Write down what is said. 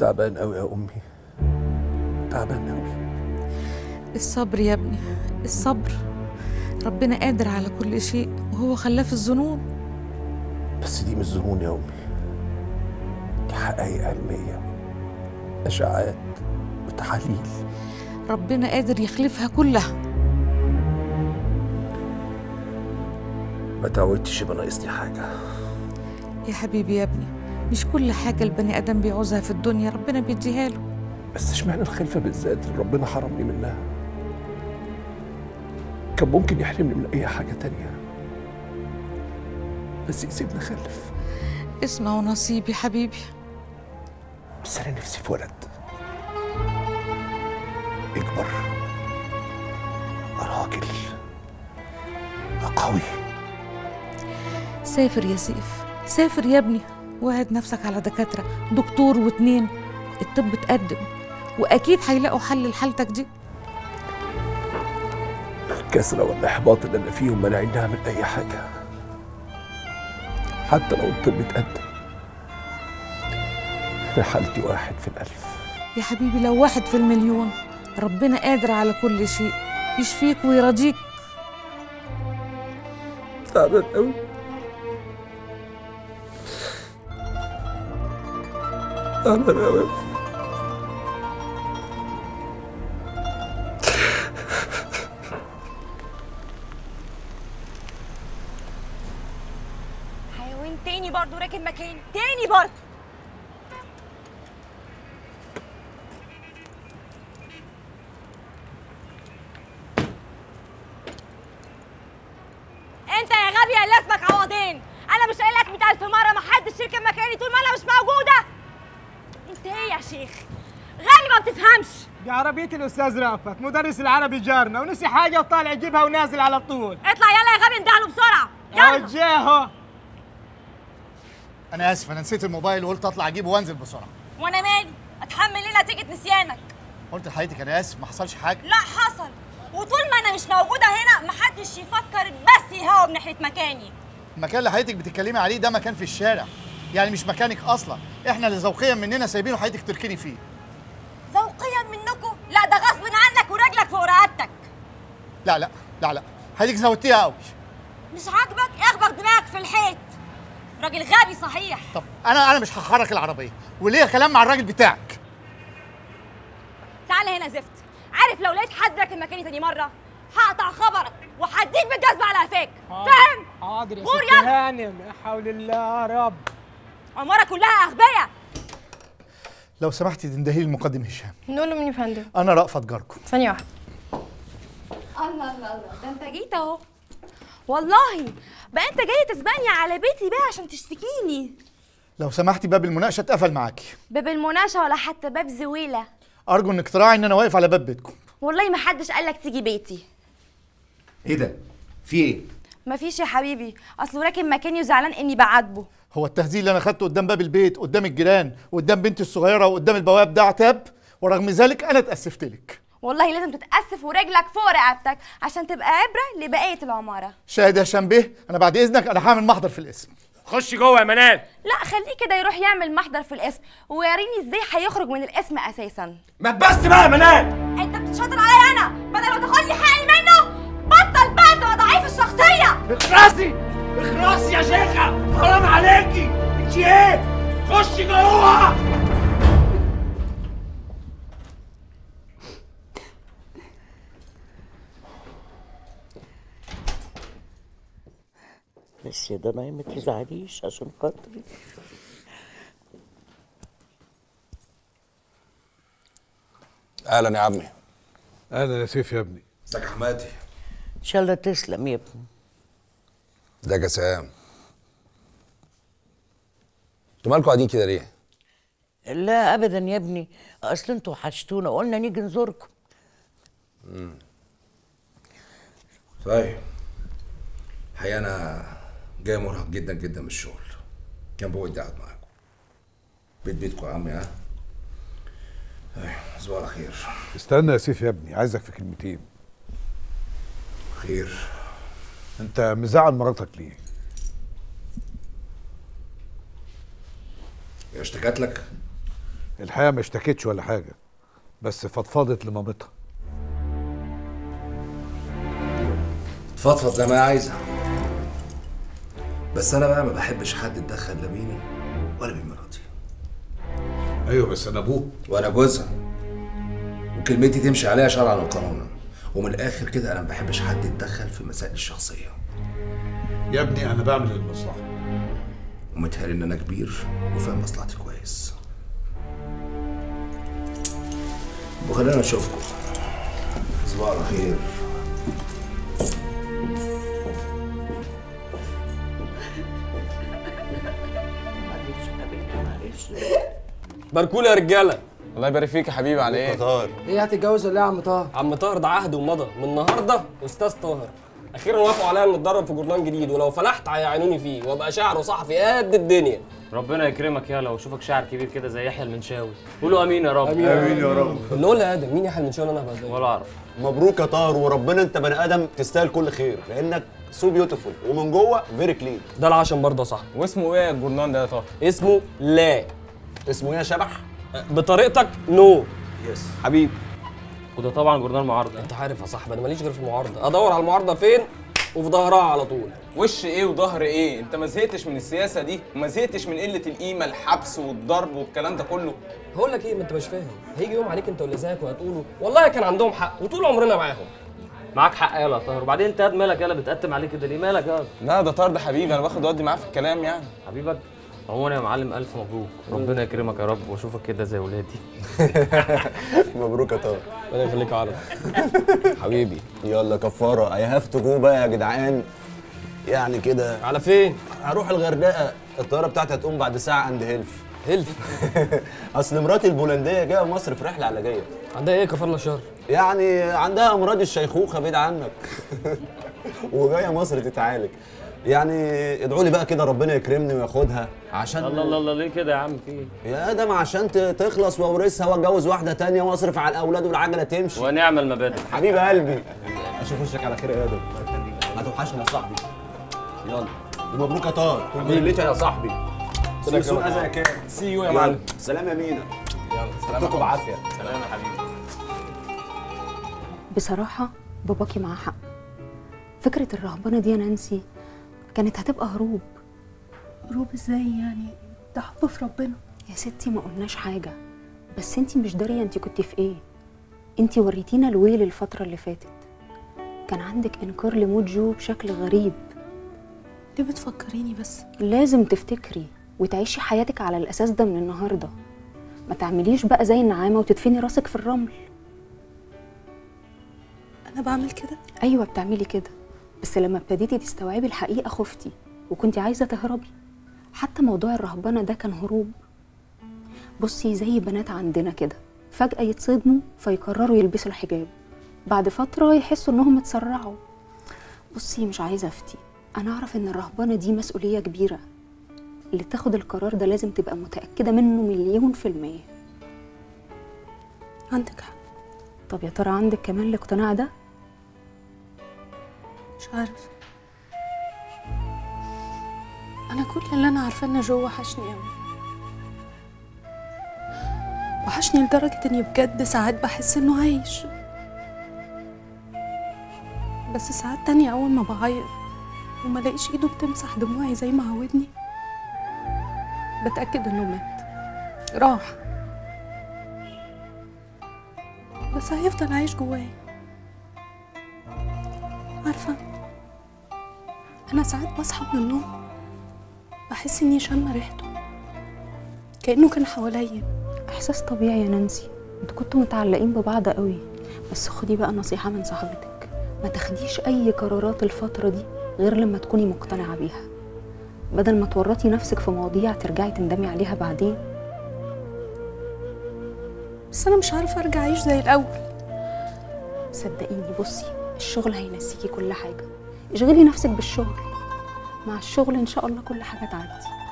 تعبان قوي يا امي تعبان قوي الصبر يا ابني الصبر ربنا قادر على كل شيء وهو خلاه في الظنون بس دي مش ظنون يا امي دي حقائق علميه اشعاعات وتحاليل ربنا قادر يخلفها كلها ما تعودتش يبقى ناقصني حاجه يا حبيبي يا ابني مش كل حاجة البني آدم بيعوزها في الدنيا ربنا بيديها له بس اشمعنى الخلفه بالذات اللي ربنا حرمني منها كان ممكن يحرمني من اي حاجه تانية بس يسيبني اخلف اسمه ونصيب يا حبيبي بس انا نفسي في ولد يكبر راجل قوي سافر يا سيف سافر يا ابني وعد نفسك على دكاترة دكتور واتنين الطب اتقدم وأكيد هيلاقوا حل لحالتك دي الكسرة والإحباط اللي أنا فيهم مانعيني أعمل أي حاجة حتى لو الطب اتقدم أنا حالتي واحد في الألف يا حبيبي لو واحد في المليون ربنا قادر على كل شيء يشفيك ويرضيك تعبان قوي تعبان قوي حيوان تاني برضه راكب مكاني تاني برضه انت يا غبي اللي اسمك عوضين انا مش قايل لك 100000 مره ما حدش يركب مكاني طول ما انا مش موجوده انت ايه يا شيخ غبي ما بتفهمش دي عربية الأستاذ رأفت مدرس العربي جارنا ونسي حاجة وطالع يجيبها ونازل على طول اطلع يلا يا غبي اندهله بسرعه يلا وجهه انا اسف انا نسيت الموبايل وقلت اطلع اجيبه وانزل بسرعه وانا مالي اتحمل ليه نتيجه نسيانك قلت لحضرتك انا اسف ما حصلش حاجه لا حصل وطول ما انا مش موجوده هنا محدش يفكر بس يهاوب ناحيه مكاني المكان اللي حضرتك بتتكلمي عليه ده مكان في الشارع يعني مش مكانك اصلا احنا اللي ذوقيا مننا سايبينه حضرتك تركني فيه ذوقيا منكم لا ده غصب عنك ورجلك فوق رقبتك لا لا لا لا حضرتك زودتيها قوي مش عاجبك اخبط دماغك في الحيط راجل غبي صحيح طب انا انا مش هحرك العربيه وليه كلام مع الراجل بتاعك تعالى هنا زفت عارف لو لقيت حد راكب مكاني تاني مره هقطع خبرك وهديك بالجزمه على قفاك فاهم حاضر يا قول ست يلا. هانم لا حول الله يا رب عمارة كلها اغبياء لو سمحتي تندهي لي المقدم هشام نقول مين يا فندم انا رأفت جاركم ثانية واحدة الله الله الله ده انت جيت اهو والله بقى انت جاي تسبقني على بيتي بقى عشان تشتكيني لو سمحتي باب المناقشه اتقفل معاكي باب المناقشه ولا حتى باب زويله ارجو انك تراعي ان انا واقف على باب بيتكم والله ما حدش قالك تيجي بيتي ايه ده؟ في ايه؟ مفيش يا حبيبي اصله راكب مكاني وزعلان اني بعاتبه هو التهزيل اللي انا خدته قدام باب البيت قدام الجيران وقدام بنتي الصغيره وقدام البواب ده عتاب ورغم ذلك انا اتاسفت لك والله لازم تتاسف ورجلك فوق رقبتك عشان تبقى عبره لبقيه العماره شاهد يا هشام بيه انا بعد اذنك انا هعمل محضر في الاسم خش جوه يا منال لا خليه كده يروح يعمل محضر في الاسم ويوريني ازاي هيخرج من الاسم اساسا ما تبس بقى يا منال انت بتشاطر عليا انا بدل ما تاخدني حقي منه بطل بقى تبقى ضعيف الشخصيه اخرسي اخرسي يا شيخه حرام عليكي انت ايه خش جوه بس يا ضنايا ما تزعليش عشان خاطري اهلا يا عمي اهلا يا سيف يا ابني ازيك يا حماتي ان شاء الله تسلم يا ابني ده جسام انتوا مالكوا قاعدين كده ليه؟ لا ابدا يا ابني اصل انتوا وحشتونا قلنا نيجي نزوركم مم. طيب الحقيقه انا جاي مرهق جدا جدا من الشغل كان بودي اقعد معاكم بيت بيتكم يا عمي ها أيوة، تصبحوا على خير استنى يا سيف يا ابني عايزك في كلمتين خير انت مزعل مراتك ليه هي اشتكت لك الحقيقه ما اشتكتش ولا حاجه بس فضفضت لمامتها تفضفض زي ما هي عايزه بس انا بقى ما بحبش حد يتدخل لا بيني ولا بين مراتي ايوه بس انا ابوه وانا جوزها وكلمتي تمشي عليها شرعا وقانونا ومن الاخر كده انا ما بحبش حد يتدخل في مسائل الشخصيه يا ابني انا بعمل المصلحه ومتهيألي ان انا كبير وفاهم مصلحتي كويس وخلينا نشوفكم صباح الخير باركولي يا رجاله الله يبارك فيك يا حبيبي على ايه؟ طاهر ايه هتتجوز ولا ايه يا عم طاهر؟ عم طاهر ده عهد ومضى من النهارده استاذ طاهر اخيرا وافقوا عليا اني اتدرب في جورنال جديد ولو فلحت هيعينوني فيه وابقى شاعر وصحفي قد الدنيا ربنا يكرمك يالا واشوفك شاعر كبير كده زي يحيى المنشاوي قولوا امين يا رب امين يا رب نقول يا ادم مين يحيى المنشاوي اللي انا هبقى زيه ولا اعرف مبروك يا طاهر وربنا انت بني ادم تستاهل كل خير لانك سو بيوتيفول ومن جوه فيري كلين ده العشم برضه يا صاحبي واسمه ايه الجورنال ده يا طاهر؟ اسمه لا اسمه ايه يا شبح؟ بطريقتك نو يس حبيبي وده طبعا جورنال معارضه انت عارف يا صاحبي انا ماليش غير في المعارضه ادور على المعارضه فين وفي ظهرها على طول وش ايه وظهر ايه انت ما زهقتش من السياسه دي وما زهقتش من قله القيمه الحبس والضرب والكلام ده كله هقول لك ايه ما انت مش فاهم هيجي يوم عليك انت واللي زيك وهتقولوا والله كان عندهم حق وطول عمرنا معاهم معاك حق يالا يا طاهر وبعدين انت قد مالك يالا بتقتم عليه كده ليه مالك يالا لا ده طار ده حبيبي انا باخد ودي معاه في الكلام يعني حبيبك عموما يا معلم الف مبروك ربنا يكرمك يا رب واشوفك كده زي ولادي مبروك يا طاهر ربنا يخليك يا عرب حبيبي يلا كفاره اي هاف تو جو بقى يا جدعان يعني كده على فين؟ هروح الغردقه الطياره بتاعتي هتقوم بعد ساعه عند هيلف هيلف اصل مراتي البولنديه جايه مصر في رحله علاجيه عندها ايه كفر شر يعني عندها امراض الشيخوخه بعيد عنك وجايه مصر تتعالج يعني ادعوا لي بقى كده ربنا يكرمني وياخدها عشان الله الله الله ليه كده يا عم في ايه؟ يا ادم عشان ت- تخلص واورثها واتجوز واحده تانية واصرف على الاولاد والعجله تمشي ونعم المبادئ حبيب قلبي اشوف وشك على خير يا ادم ما توحشني يا صاحبي يلا ومبروك يا طارق كونجريليشن يا صاحبي سي يو سون يا كام سي يو يا معلم سلام يا مينا يلا سلام سلامكم بعافيه سلام يا حبيبي بصراحة باباكي معاه حق فكرة الرهبنة دي يا نانسي كانت هتبقى هروب هروب ازاي يعني ده حب في ربنا يا ستي ما قلناش حاجة بس انتي مش دارية انتي كنت في ايه انتي وريتينا الويل الفترة اللي فاتت كان عندك انكار لموت جو بشكل غريب ليه بتفكريني بس لازم تفتكري وتعيشي حياتك على الأساس ده من النهاردة ما تعمليش بقى زي النعامة وتدفني راسك في الرمل انا بعمل كده أيوة بتعملي كده بس لما ابتديتي تستوعبي الحقيقة خفتي وكنتي عايزة تهربي حتى موضوع الرهبنة ده كان هروب بصي زي بنات عندنا كده فجأة يتصدموا فيقرروا يلبسوا الحجاب بعد فترة يحسوا إنهم اتسرعوا بصي مش عايزة أفتي أنا أعرف إن الرهبنة دي مسؤولية كبيرة اللي تاخد القرار ده لازم تبقى متأكدة منه مليون في المية عندك حق طب يا ترى عندك كمان الاقتناع ده؟ مش عارف انا كل اللي انا عارفاه ان جو وحشني قوي وحشني لدرجة اني بجد ساعات بحس انه عايش بس ساعات تانية اول ما بعيط وما لاقيش ايده بتمسح دموعي زي ما عودني بتأكد انه مات راح بس هيفضل عايش جواي عارفة أنا ساعات بصحى من النوم بحس إني شامة ريحته كأنه كان حواليا إحساس طبيعي يا نانسي انتوا كنتوا متعلقين ببعض قوي بس خدي بقى نصيحة من صاحبتك ما تاخديش أي قرارات الفترة دي غير لما تكوني مقتنعة بيها بدل ما تورطي نفسك في مواضيع ترجعي تندمي عليها بعدين بس أنا مش عارفة أرجع أعيش زي الأول صدقيني بصي الشغل هينسيكي كل حاجة اشغلي نفسك بالشغل مع الشغل إن شاء الله كل حاجة تعدي